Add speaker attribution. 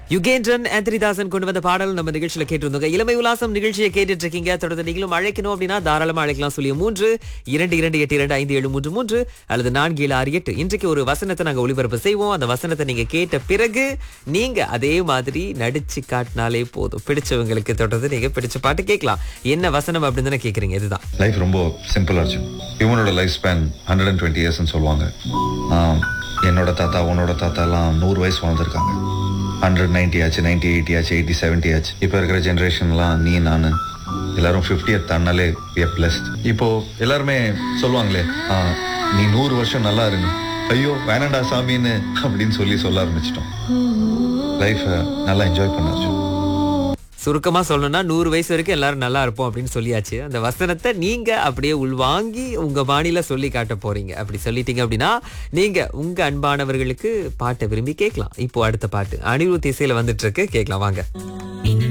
Speaker 1: யுகேந்திரன் ஆந்திரிதாசன் கொண்டு வந்த பாடல் நம்ம நிகழ்ச்சியில கேட்டிருந்தோங்க இளமை உலாசம் நிகழ்ச்சியை கேட்டுட்டு இருக்கீங்க தொடர்ந்து நீங்களும் அழைக்கணும் அப்படின்னா தாராளமா அழைக்கலாம் சொல்லி மூன்று இரண்டு இரண்டு எட்டு இரண்டு ஐந்து ஏழு மூன்று மூன்று அல்லது நான்கு ஏழு ஆறு எட்டு இன்றைக்கு ஒரு வசனத்தை நாங்க ஒளிபரப்பு செய்வோம் அந்த வசனத்தை நீங்க கேட்ட பிறகு நீங்க அதே மாதிரி நடிச்சு காட்டினாலே போதும் பிடிச்சவங்களுக்கு தொடர்ந்து நீங்க பிடிச்ச பாட்டு கேட்கலாம் என்ன வசனம் அப்படின்னு தானே கேக்குறீங்க இதுதான்
Speaker 2: லைஃப் ரொம்ப சிம்பிளா இருந்துச்சு இவனோட life span hundred and twenty இயர்ஸ்னு சொல்லுவாங்க ஆம், என்னோட தாத்தா உன்னோட தாத்தா எல்லாம் நூறு வயசு வாழ்ந்திருக்காங்க ஹண்ட்ரட் நைன்டி ஆச்சு நைன்டி எயிட்டி ஆச்சு எயிட்டி செவன்ட்டி ஆச்சு இப்போ இருக்கிற ஜென்ரேஷன்லாம் நீ நான் எல்லாரும் ஃபிஃப்டியத் தாண்டாலே பிளஸ்ட் இப்போ எல்லாருமே சொல்லுவாங்களே ஆ, நீ நூறு வருஷம் நல்லா இருங்க ஐயோ வேணாண்டா சாமின்னு அப்படின்னு சொல்லி சொல்ல ஆரம்பிச்சிட்டோம் லைஃப்பை நல்லா என்ஜாய் பண்ணாச்சு
Speaker 1: சுருக்கமா சொல்லணும்னா நூறு வயசு வரைக்கும் எல்லாரும் நல்லா இருப்போம் அப்படின்னு சொல்லியாச்சு அந்த வசனத்தை நீங்க அப்படியே உள்வாங்கி உங்க பாணியில சொல்லி காட்ட போறீங்க அப்படி சொல்லிட்டீங்க அப்படின்னா நீங்க உங்க அன்பானவர்களுக்கு பாட்டை விரும்பி கேட்கலாம் இப்போ அடுத்த பாட்டு அனிருத் இசையில வந்துட்டு இருக்கு கேட்கலாம் வாங்க